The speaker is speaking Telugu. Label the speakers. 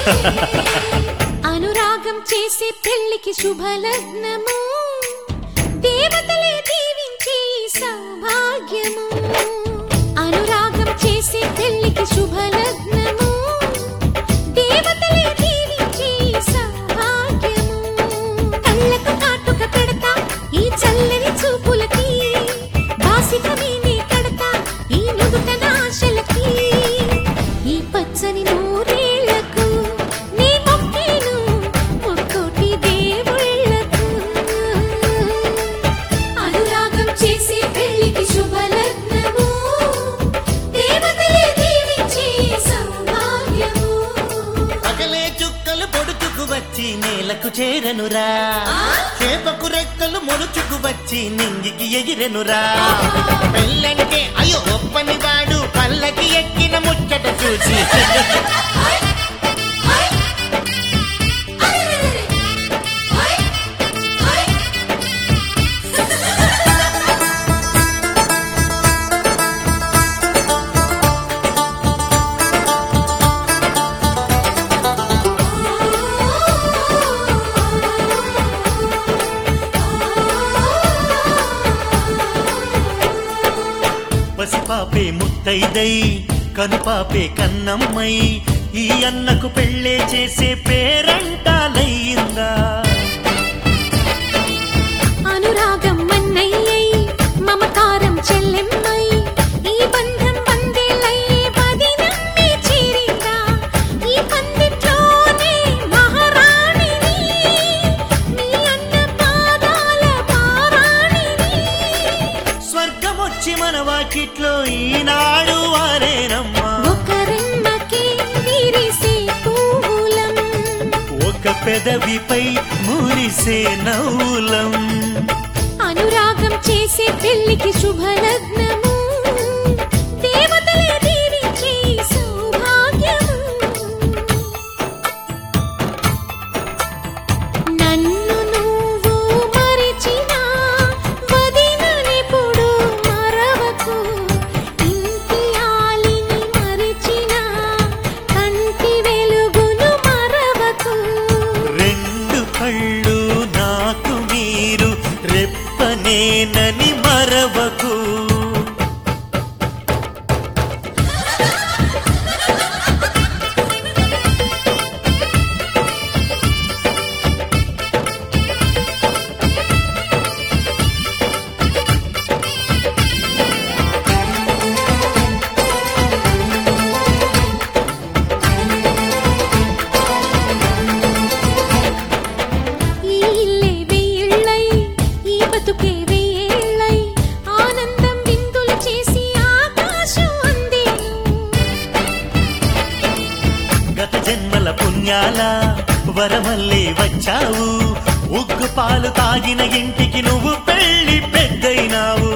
Speaker 1: అనురాగం చేసే పెళ్లికి శుభలగ్నము దేవతలే దీవించే ఈ సౌభాగ్యము అనురాగం చేసే పెళ్లికి శుభలగ్నము దేవతలే దీవించే ఈ సౌభాగ్యము కళ్ళకు కాటుక పెడతా ఈ చల్లని చూపులకి బాసిక నేనే కడతా ఈ నుదుటన ఆశలకి ఈ పచ్చని నూరేళ్లకు నీ మొక్కేను ఒక్కోటి దేవుళ్ళకు అనురాగం చేసే పెళ్లికి శుభలగ్నము దేవతలే దీవించే సౌభాగ్యము
Speaker 2: పగలే చుక్కలు పొడుచుకు వచ్చి నేలకు చేరనురా చేపకు రెక్కలు మొలుచుకు వచ్చి నింగికి ఎగిరెనురా పెళ్ళంటే అయ్యో ఒప్పని వాడు పల్లకి ఎక్కిన ముచ్చట చూసి పసిపాపే ముత్తైదై కనుపాపే కన్నమ్మై ఈ అన్నకు పెళ్ళే చేసే పేరంటాలయ్యిందా
Speaker 1: అనురాగం మన్నయ్యై మమకారం చెల్లెమ్మై ఈ బంధం వందేలయ్యే పదినమ్మి చేరిందా ఈ పందిట్లోనే మహారాణిని నీ అన్న పాదాల పారాణిని
Speaker 2: స్వర్గమొచ్చి మన వాకిట్లో ఈనాడు వారేనమ్మా
Speaker 1: ఒక రెమ్మకి విరిసే పూలం
Speaker 2: ఒక పెదవిపై మురిసే నవ్వులం
Speaker 1: అనురాగం చేసే పెళ్లికి శుభలగ్నము దేవతలే దీవించే సౌభాగ్యము నన్ను నువ్వు మరిచినా వదిననిప్పుడు మరవకు ఇంటి ఆలిని మరిచినా కంటి వెలుగును మరవకు
Speaker 2: రెండు కళ్ళు నాకు మీరు రెప్పనేనని మరవకు
Speaker 1: ఈ ఇల్లే వెయ్యిళ్ళై ఈ బతుకే వెయ్యేళ్ళై ఆనందం విందులు చేసి ఆకాశం అందేను
Speaker 2: గత జన్మల పుణ్యాల వరమల్లే వచ్చావు ఉగ్గు పాలు తాగిన ఇంటికి నువ్వు పెళ్లి పెద్దయినావు